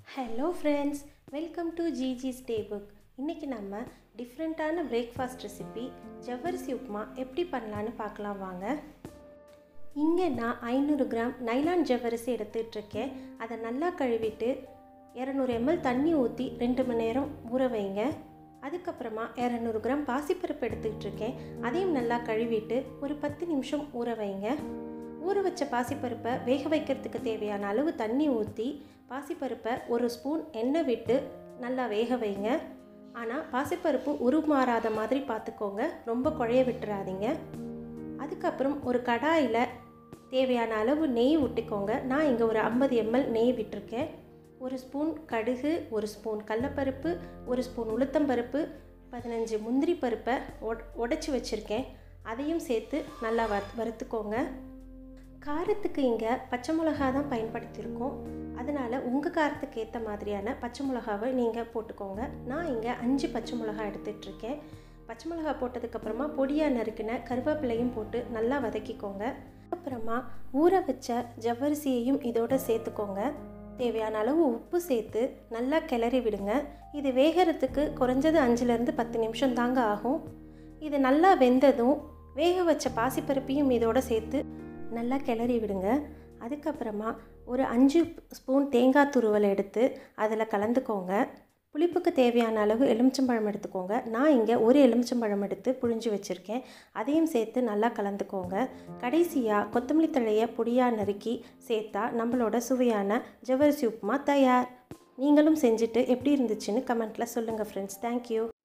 hello friends welcome to GG's day book இன்றைக்கி நம்ம டிஃப்ரெண்ட்டான பிரேக்ஃபாஸ்ட் ரெசிபி ஜவ்வரிசி உப்புமா எப்படி பண்ணலான்னு பார்க்கலாம் வாங்க இங்கே நான் ஐநூறு கிராம் நைலான் ஜவ்வரிசி எடுத்துகிட்ருக்கேன் அதை நல்லா கழுவிட்டு இரநூறு எம்எல் தண்ணி ஊற்றி ரெண்டு மணி நேரம் ஊற வைங்க அதுக்கப்புறமா இரநூறு கிராம் பாசிப்பருப்பு எடுத்துக்கிட்டு இருக்கேன் அதையும் நல்லா கழுவிட்டு ஒரு பத்து நிமிஷம் ஊற வைங்க ஊற வச்ச பாசிப்பருப்பை வேக வைக்கிறதுக்கு தேவையான அளவு தண்ணி ஊற்றி பாசிப்பருப்பை ஒரு ஸ்பூன் எண்ணெய் விட்டு நல்லா வேக வைங்க ஆனால் பாசிப்பருப்பு உருமாறாத மாதிரி பார்த்துக்கோங்க ரொம்ப குழைய விட்டுறாதீங்க அதுக்கப்புறம் ஒரு கடாயில் தேவையான அளவு நெய் விட்டுக்கோங்க நான் இங்கே ஒரு ஐம்பது எம்எல் நெய் விட்டிருக்கேன் ஒரு ஸ்பூன் கடுகு ஒரு ஸ்பூன் கடலப்பருப்பு ஒரு ஸ்பூன் உளுத்தம்பருப்பு பதினஞ்சு முந்திரி பருப்பை உடச்சி வச்சுருக்கேன் அதையும் சேர்த்து நல்லா வறு வறுத்துக்கோங்க காரத்துக்கு இங்கே பச்சை மிளகா தான் பயன்படுத்தியிருக்கோம் அதனால் உங்கள் காரத்துக்கு ஏற்ற மாதிரியான பச்சை மிளகாவை நீங்கள் போட்டுக்கோங்க நான் இங்கே அஞ்சு பச்சை மிளகா எடுத்துகிட்ருக்கேன் பச்சை மிளகா போட்டதுக்கப்புறமா பொடியாக நறுக்கின கருவேப்பிலையும் போட்டு நல்லா வதக்கிக்கோங்க அப்புறமா ஊற வச்ச ஜவ்வரிசியையும் இதோட சேர்த்துக்கோங்க தேவையான அளவு உப்பு சேர்த்து நல்லா கிளறி விடுங்க இது வேகிறதுக்கு குறைஞ்சது அஞ்சுலேருந்து பத்து நிமிஷம் தாங்க ஆகும் இது நல்லா வெந்ததும் வேக வச்ச பாசிப்பருப்பையும் இதோட சேர்த்து நல்லா கிளறி விடுங்க அதுக்கப்புறமா ஒரு அஞ்சு ஸ்பூன் தேங்காய் துருவல் எடுத்து அதில் கலந்துக்கோங்க புளிப்புக்கு தேவையான அளவு எலுமிச்சம்பழம் எடுத்துக்கோங்க நான் இங்கே ஒரு எலுமிச்சம்பழம் எடுத்து புழிஞ்சு வச்சுருக்கேன் அதையும் சேர்த்து நல்லா கலந்துக்கோங்க கடைசியாக கொத்தமல்லி தழையை பொடியாக நறுக்கி சேர்த்தா நம்மளோட சுவையான ஜவ்வரிசி உப்புமா தயார் நீங்களும் செஞ்சுட்டு எப்படி இருந்துச்சுன்னு கமெண்ட்டில் சொல்லுங்கள் ஃப்ரெண்ட்ஸ் தேங்க்யூ